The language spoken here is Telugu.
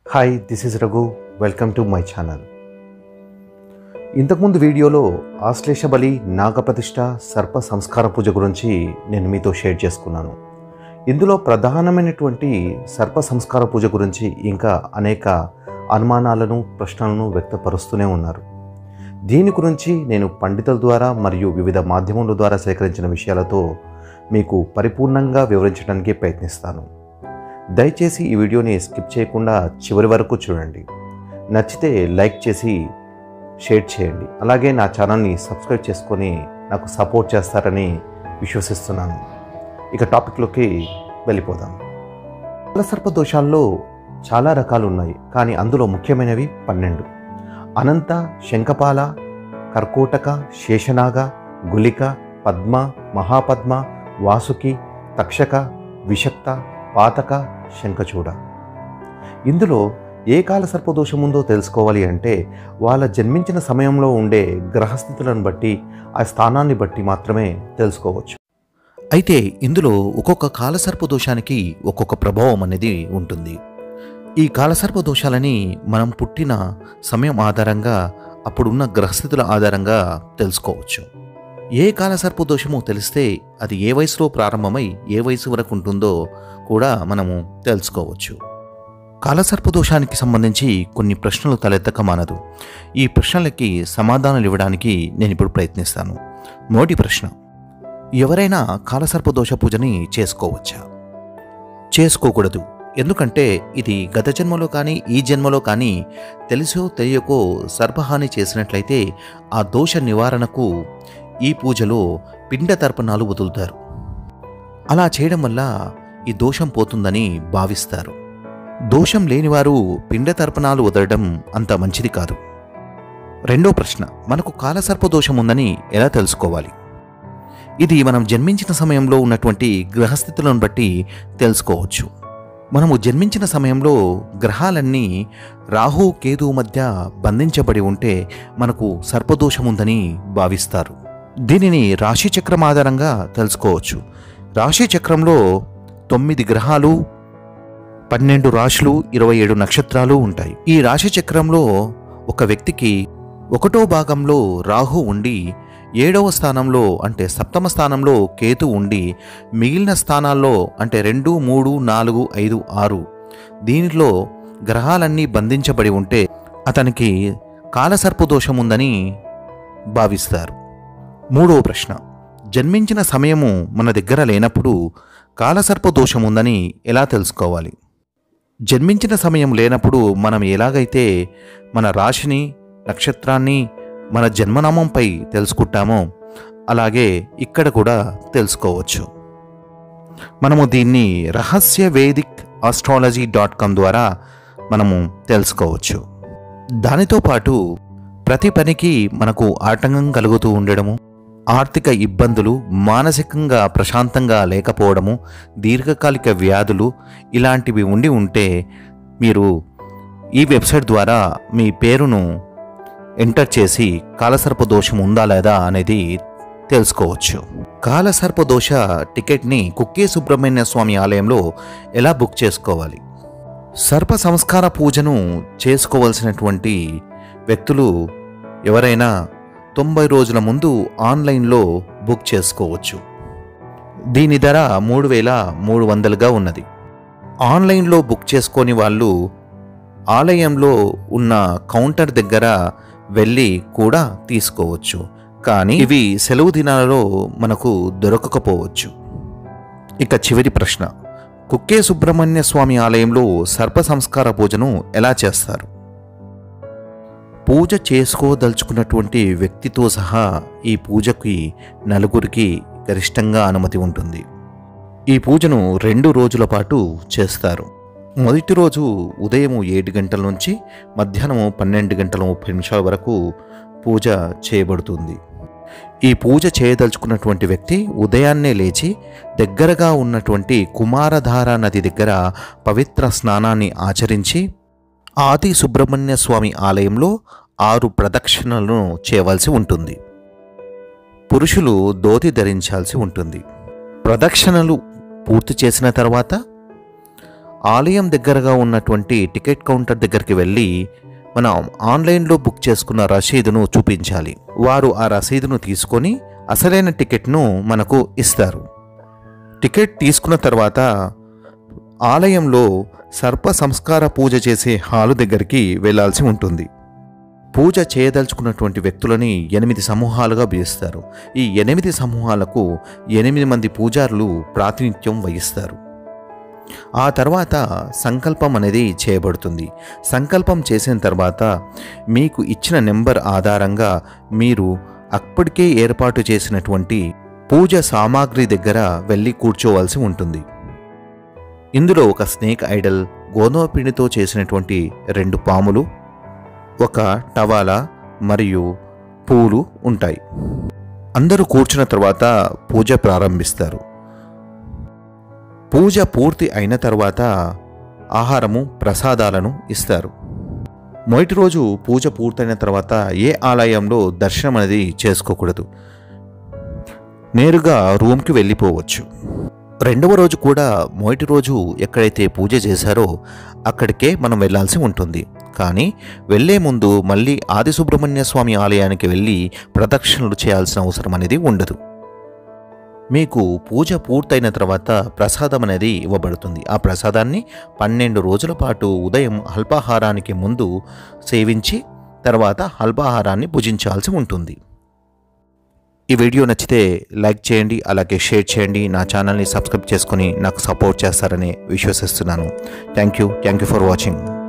hi this is Raghu welcome to my channel ఇంతకుముందు వీడియోలో ఆశ్లేష బలి నాగప్రతిష్ఠ సర్ప సంస్కార పూజ గురించి నేను మీతో షేర్ చేసుకున్నాను ఇందులో ప్రధానమైనటువంటి సర్ప సంస్కార పూజ గురించి ఇంకా అనేక అనుమానాలను ప్రశ్నలను వ్యక్తపరుస్తూనే ఉన్నారు దీని గురించి నేను పండితుల ద్వారా మరియు వివిధ మాధ్యమాల ద్వారా సేకరించిన విషయాలతో మీకు పరిపూర్ణంగా వివరించడానికి ప్రయత్నిస్తాను దయచేసి ఈ వీడియోని స్కిప్ చేయకుండా చివరి వరకు చూడండి నచ్చితే లైక్ చేసి షేర్ చేయండి అలాగే నా ఛానల్ని సబ్స్క్రైబ్ చేసుకొని నాకు సపోర్ట్ చేస్తారని విశ్వసిస్తున్నాను ఇక టాపిక్లోకి వెళ్ళిపోదాం కాలసర్ప దోషాల్లో చాలా రకాలు ఉన్నాయి కానీ అందులో ముఖ్యమైనవి పన్నెండు అనంత శంఖపాల కర్కోటక శేషనాగ గులిక పద్మ మహాపద్మ వాసుకి తక్షక విషక్త పాతక శంఖచూడ ఇందులో ఏ కాల సర్పదోషం ఉందో తెలుసుకోవాలి అంటే వాళ్ళ జన్మించిన సమయంలో ఉండే గ్రహస్థితులను బట్టి ఆ స్థానాన్ని బట్టి మాత్రమే తెలుసుకోవచ్చు అయితే ఇందులో ఒక్కొక్క కాలసర్ప దోషానికి ఒక్కొక్క ప్రభావం అనేది ఉంటుంది ఈ కాలసర్ప దోషాలని మనం పుట్టిన సమయం ఆధారంగా అప్పుడున్న గ్రహస్థితుల ఆధారంగా తెలుసుకోవచ్చు ఏ కాలసర్ప దోషమో తెలిస్తే అది ఏ వయసులో ప్రారంభమై ఏ వయసు వరకు ఉంటుందో కూడా మనము తెలుసుకోవచ్చు కాలసర్ప దోషానికి సంబంధించి కొన్ని ప్రశ్నలు తలెత్తక మానదు ఈ ప్రశ్నలకి సమాధానాలు ఇవ్వడానికి నేను ఇప్పుడు ప్రయత్నిస్తాను మొదటి ప్రశ్న ఎవరైనా కాలసర్ప దోష పూజని చేసుకోవచ్చా చేసుకోకూడదు ఎందుకంటే ఇది గత జన్మలో కానీ ఈ జన్మలో కానీ తెలిసో తెలియకో సర్పహాని చేసినట్లయితే ఆ దోష నివారణకు ఈ పూజలో పిండ తర్పణాలు వదులుతారు అలా చేయడం వల్ల ఈ దోషం పోతుందని భావిస్తారు దోషం లేనివారు పిండ తర్పణాలు వదలడం అంత మంచిది కాదు రెండో ప్రశ్న మనకు కాలసర్ప దోషం ఉందని ఎలా తెలుసుకోవాలి ఇది మనం జన్మించిన సమయంలో ఉన్నటువంటి గ్రహస్థితులను బట్టి తెలుసుకోవచ్చు మనము జన్మించిన సమయంలో గ్రహాలన్నీ రాహు కేతు మధ్య బంధించబడి ఉంటే మనకు సర్పదోషం ఉందని భావిస్తారు దీనిని రాశి చక్రం ఆధారంగా తెలుసుకోవచ్చు రాశి చక్రంలో తొమ్మిది గ్రహాలు పన్నెండు రాశులు ఇరవై ఏడు నక్షత్రాలు ఉంటాయి ఈ రాశి చక్రంలో ఒక వ్యక్తికి ఒకటో భాగంలో రాహు ఉండి ఏడవ స్థానంలో అంటే సప్తమ స్థానంలో కేతు ఉండి మిగిలిన స్థానాల్లో అంటే రెండు మూడు నాలుగు ఐదు ఆరు దీనిలో గ్రహాలన్నీ బంధించబడి ఉంటే అతనికి కాలసర్ప దోషం ఉందని భావిస్తారు మూడవ ప్రశ్న జన్మించిన సమయము మన దగ్గర లేనప్పుడు కాలసర్ప దోషం ఉందని ఎలా తెలుసుకోవాలి జన్మించిన సమయం లేనప్పుడు మనం ఎలాగైతే మన రాశిని నక్షత్రాన్ని మన జన్మనామంపై తెలుసుకుంటామో అలాగే ఇక్కడ కూడా తెలుసుకోవచ్చు మనము దీన్ని రహస్య వేదిక్ ఆస్ట్రాలజీ డాట్ కామ్ ద్వారా మనము తెలుసుకోవచ్చు దానితో పాటు ప్రతి పనికి మనకు ఆటంకం కలుగుతూ ఉండడము ఆర్థిక ఇబ్బందులు మానసికంగా ప్రశాంతంగా లేకపోవడము దీర్ఘకాలిక వ్యాధులు ఇలాంటివి ఉండి ఉంటే మీరు ఈ వెబ్సైట్ ద్వారా మీ పేరును ఎంటర్ చేసి కాలసర్ప దోషం ఉందా లేదా అనేది తెలుసుకోవచ్చు కాలసర్ప దోష టికెట్ని కుక్కే సుబ్రహ్మణ్య స్వామి ఆలయంలో ఎలా బుక్ చేసుకోవాలి సర్ప సంస్కార పూజను చేసుకోవలసినటువంటి వ్యక్తులు ఎవరైనా తొంభై రోజుల ముందు ఆన్లైన్లో బుక్ చేసుకోవచ్చు దీని ధర మూడు వేల మూడు వందలుగా ఉన్నది ఆన్లైన్లో బుక్ చేసుకొని వాళ్ళు ఆలయంలో ఉన్న కౌంటర్ దగ్గర వెళ్ళి కూడా తీసుకోవచ్చు కానీ ఇవి సెలవు దినాలలో మనకు దొరకకపోవచ్చు ఇక చివరి ప్రశ్న కుక్కే సుబ్రహ్మణ్య స్వామి ఆలయంలో సర్ప సంస్కార పూజను ఎలా చేస్తారు పూజ చేసుకోదలుచుకున్నటువంటి వ్యక్తితో సహా ఈ పూజకి నలుగురికి గరిష్టంగా అనుమతి ఉంటుంది ఈ పూజను రెండు రోజుల పాటు చేస్తారు మొదటి రోజు ఉదయం ఏడు గంటల నుంచి మధ్యాహ్నం పన్నెండు గంటల ముప్పై నిమిషాల వరకు పూజ చేయబడుతుంది ఈ పూజ చేయదలుచుకున్నటువంటి వ్యక్తి ఉదయాన్నే లేచి దగ్గరగా ఉన్నటువంటి కుమారధార నది దగ్గర పవిత్ర స్నానాన్ని ఆచరించి ఆది సుబ్రహ్మణ్య స్వామి ఆలయంలో ఆరు ప్రదక్షిణలను చేయవలసి ఉంటుంది పురుషులు ధోతి ధరించాల్సి ఉంటుంది ప్రదక్షిణలు పూర్తి చేసిన తర్వాత ఆలయం దగ్గరగా ఉన్నటువంటి టికెట్ కౌంటర్ దగ్గరికి వెళ్ళి మనం ఆన్లైన్లో బుక్ చేసుకున్న రసీదును చూపించాలి వారు ఆ రసీదును తీసుకొని అసలైన టికెట్ను మనకు ఇస్తారు టికెట్ తీసుకున్న తర్వాత ఆలయంలో సర్ప సంస్కార పూజ చేసే హాలు దగ్గరికి వెళ్ళాల్సి ఉంటుంది పూజ చేయదలుచుకున్నటువంటి వ్యక్తులని ఎనిమిది సమూహాలుగా పిలుస్తారు ఈ ఎనిమిది సమూహాలకు ఎనిమిది మంది పూజారులు ప్రాతినిధ్యం వహిస్తారు ఆ తర్వాత సంకల్పం అనేది చేయబడుతుంది సంకల్పం చేసిన తర్వాత మీకు ఇచ్చిన నెంబర్ ఆధారంగా మీరు అప్పటికే ఏర్పాటు చేసినటువంటి పూజ సామాగ్రి దగ్గర వెళ్ళి కూర్చోవలసి ఉంటుంది ఇందులో ఒక స్నేక్ ఐడల్ గోధుమ పిండితో చేసినటువంటి రెండు పాములు ఒక టవాలా మరియు పూలు ఉంటాయి అందరూ కూర్చున్న తర్వాత పూజ ప్రారంభిస్తారు పూజ పూర్తి అయిన తర్వాత ఆహారము ప్రసాదాలను ఇస్తారు మొదటి రోజు పూజ పూర్తయిన తర్వాత ఏ ఆలయంలో దర్శనం అనేది చేసుకోకూడదు నేరుగా రూమ్కి వెళ్ళిపోవచ్చు రెండవ రోజు కూడా మొదటి రోజు ఎక్కడైతే పూజ చేశారో అక్కడికే మనం వెళ్ళాల్సి ఉంటుంది కానీ వెళ్ళే ముందు మళ్ళీ ఆది సుబ్రహ్మణ్య స్వామి ఆలయానికి వెళ్ళి ప్రదక్షిణలు చేయాల్సిన అవసరం అనేది ఉండదు మీకు పూజ పూర్తయిన తర్వాత ప్రసాదం అనేది ఇవ్వబడుతుంది ఆ ప్రసాదాన్ని పన్నెండు రోజుల పాటు ఉదయం అల్పాహారానికి ముందు సేవించి తర్వాత అల్పాహారాన్ని భుజించాల్సి ఉంటుంది ఈ వీడియో నచ్చితే లైక్ చేయండి అలాగే షేర్ చేయండి నా ఛానల్ని సబ్స్క్రైబ్ చేసుకొని నాకు సపోర్ట్ చేస్తారని విశ్వసిస్తున్నాను thank you thank you for watching